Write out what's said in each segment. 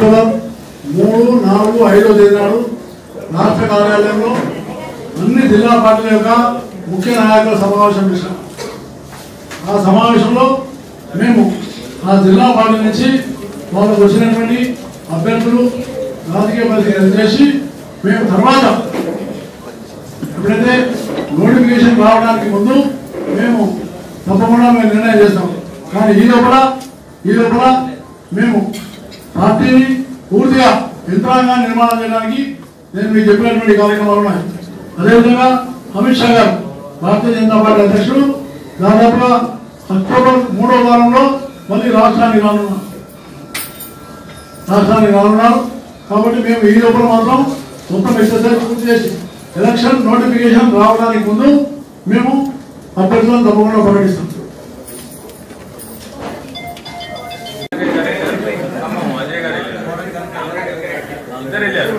October మూడు నాలుగు ఐదో తేదీ నాడు రాష్ట్ర కార్యాలయంలో అన్ని జిల్లా పార్టీల యొక్క ముఖ్య నాయకుల సమావేశం చేశాం ఆ సమావేశంలో మేము ఆ జిల్లా పార్టీ నుంచి వాళ్ళకు వచ్చినటువంటి అభ్యర్థులు రాజకీయ పరిస్థితి చేసి మేము తర్వాత ఎప్పుడైతే నోటిఫికేషన్ రావడానికి ముందు మేము తప్పకుండా మేము నిర్ణయం చేస్తాం కానీ ఈ లోపల ఈ లోపల మేము పార్టీని పూర్తిగా యంత్రాంగాన్ని నిర్మాణం చేయడానికి నేను మీకు చెప్పినటువంటి కార్యక్రమాలు ఉన్నాయి అదేవిధంగా అమిత్ షా గారు భారతీయ జనతా పార్టీ అధ్యక్షుడు దాదాపుగా అక్టోబర్ మూడో వారంలో మళ్ళీ రాష్ట్రానికి రానున్నారు రాష్ట్రానికి రానున్నారు కాబట్టి మేము ఈ లోపల మాత్రం మొత్తం ఎక్సర్సైజ్ పూర్తి చేసి ఎలక్షన్ నోటిఫికేషన్ రావడానికి ముందు మేము అభ్యర్థులను తప్పకుండా ప్రకటిస్తాం ఇద్దరు వెళ్ళారు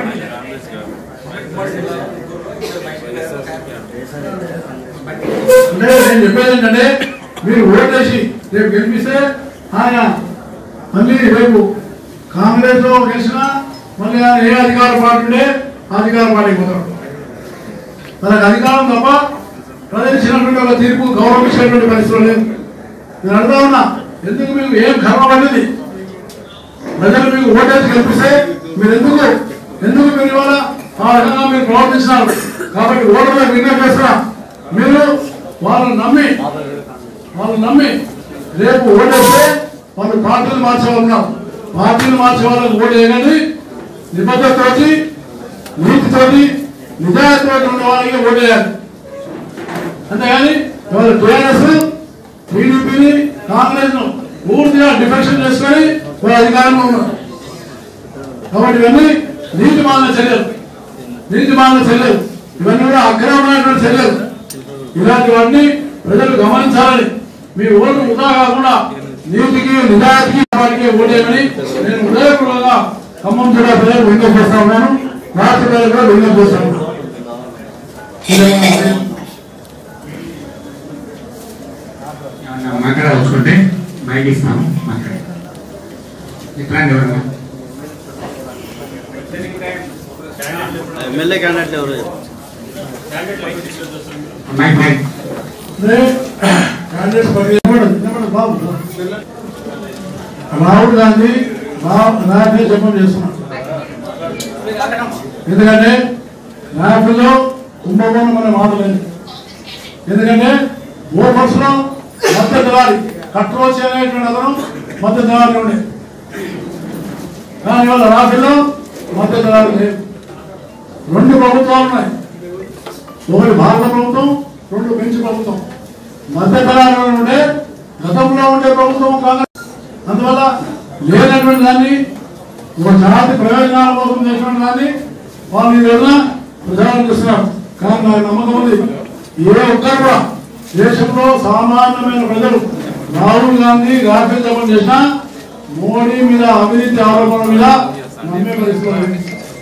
అంటే నేను చెప్పేది ఏంటంటే మీరు ఓటేసి రేపు గెలిపిస్తే ఆయన మళ్ళీ రేపు కాంగ్రెస్ లో గెలిచినా మళ్ళీ ఆయన ఏ అధికార పార్టీ ఉంటే ఆ అధికార పార్టీ పోతాడు తనకు అధికారం తప్ప ప్రజలు ఇచ్చినటువంటి ఒక తీర్పు గౌరవించేటువంటి పరిస్థితులు లేదు నేను అడుగుతా ఉన్నా ఎందుకు మీకు ఏం కర్మ పడింది ప్రజలు మీకు ఓటేసి గెలిపిస్తే మీరు ఎందుకు ఎందుకు మీరు ఇవాళ ఆ విధంగా మీరు ప్రవర్తించినారు కాబట్టి ఓటర్లకు విజ్ఞప్తి చేస్తున్నా మీరు వాళ్ళని నమ్మి వాళ్ళు నమ్మి రేపు ఓటేస్తే వాళ్ళు పార్టీలు మార్చే ఉన్నారు పార్టీలు మార్చే వాళ్ళకి ఓటు వేయగలి నిబద్ధతతోటి నీతితోటి నిజాయితీతోటి ఉన్న వాళ్ళకి ఓటు వేయాలి అంతేగాని ఇవాళ టీఆర్ఎస్ టీడీపీని కాంగ్రెస్ ను పూర్తిగా డిఫెక్షన్ చేసుకొని వాళ్ళ అధికారంలో ఉన్నారు కాబట్టి ఇవన్నీ నీతి మాలిన చర్యలు నీతి మాలిన చర్యలు ఇవన్నీ కూడా అక్రమమైనటువంటి చర్యలు ఇలాంటివన్నీ ప్రజలు గమనించాలని మీ ఓటు వృధా కాకుండా నీతికి నిజాయితీకి వాటికి ఓటేయమని నేను ఉదయపూర్వకంగా ఖమ్మం జిల్లా ప్రజలకు విజ్ఞప్తి చేస్తా ఉన్నాను రాష్ట్ర ప్రజలకు కూడా విజ్ఞప్తి చేస్తా ఉన్నాను ఏమన్నా మాట్లాడవచ్చుకుంటే మైక్ ఇస్తాము మాట్లాడి ఇట్లాంటి ఎవరన్నా ఎమ్మెల్యే క్యాండిడేట్లు ఎవరు మైక్ మైక్ కాంగ్రెస్ పార్టీ నిలబడదు, నిలబడదు, బాబు. రాహుల్ గాంధీ నాకే జపం చేస్తున్నాడు ఎందుకంటే నాయకుల్లో కుంభకోణం అనే మాట లేదు ఎందుకంటే ఓపర్స్ లో మధ్య దళాలి కట్రోచి అనేటువంటి అతను మధ్య దళాలి ఉండే కానీ వాళ్ళ రాఫీలో మధ్య దళాలు లేవు రెండు ప్రభుత్వాలు ఉన్నాయి ఒకటి భారత ప్రభుత్వం రెండు బెంచ్ ప్రభుత్వం మధ్య తరాలలో ఉండే గతంలో ఉండే ప్రభుత్వం కాంగ్రెస్ అందువల్ల లేనటువంటి దాన్ని ఒక జాతి ప్రయోజనాల కోసం చేసినటువంటి దాన్ని వాళ్ళు ఈ రోజున ప్రచారం చేస్తున్నారు కానీ నాకు నమ్మకం ఉంది ఏ ఒక్కరు కూడా దేశంలో సామాన్యమైన ప్రజలు రాహుల్ గాంధీ రాఫేల్ జపం చేసినా మోడీ మీద అవినీతి ఆరోపణల మీద నమ్మే పరిస్థితి లేదు.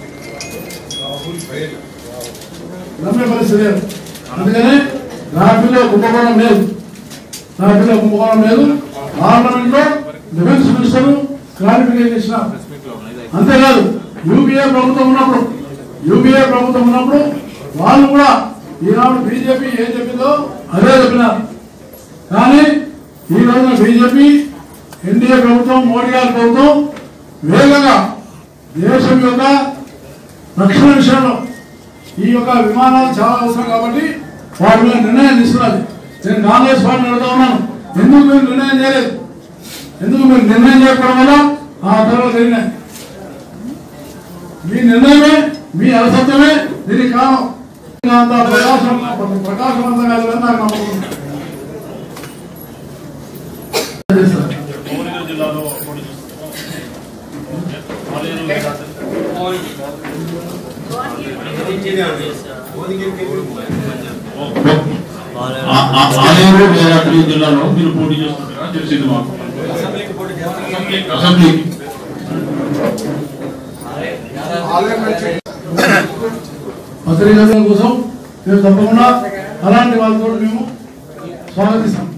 నమ్మే పరిస్థితి లేదు అందుకని రాఫీలో కుంభకోణం లేదు రాఫీలో కుంభకోణం లేదు పార్లమెంట్ లో డిఫెన్స్ మినిస్టర్ క్లారిఫికేషన్ ఇచ్చినారు అంతేకాదు యూపీఏ ప్రభుత్వం ఉన్నప్పుడు యూపీఏ ప్రభుత్వం ఉన్నప్పుడు వాళ్ళు కూడా ఈనాడు బీజేపీ ఏం చెప్పిందో అదే చెప్పినారు కానీ ఈ రోజున బీజేపీ ఎన్డీఏ ప్రభుత్వం మోడీ గారి ప్రభుత్వం వేగంగా దేశం యొక్క రక్షణ విషయంలో ఈ యొక్క విమానాలు చాలా అవసరం కాబట్టి వాటి మీద నిర్ణయం తీసుకున్నది నేను కాంగ్రెస్ పార్టీని అడుగుతా ఉన్నాను ఎందుకు మీరు నిర్ణయం చేయలేదు ఎందుకు మీరు నిర్ణయం చేయకపోవడం వల్ల ఆ తర్వాత నిర్ణయం మీ నిర్ణయమే మీ అలసత్వమే దీనికి కారణం అంత ప్రకాశం ప్రకాశవంతంగా లేదని నాకు నమ్మకం ఉంది. చేస్తారు. భువనగిరి జిల్లాలో పోటీ చేస్తున్నాం ఆలేరు ఆ- ఆ- ఆలేరు వేదాద్రి జిల్లాలో మీరు పోటీ చేస్తున్నట్టుగా తెలిసింది మాకు అసెంబ్లీ పత్రికల కోసం మేము తప్పకుండా అలాంటి వాళ్ళతో మేము స్వాగతిస్తాం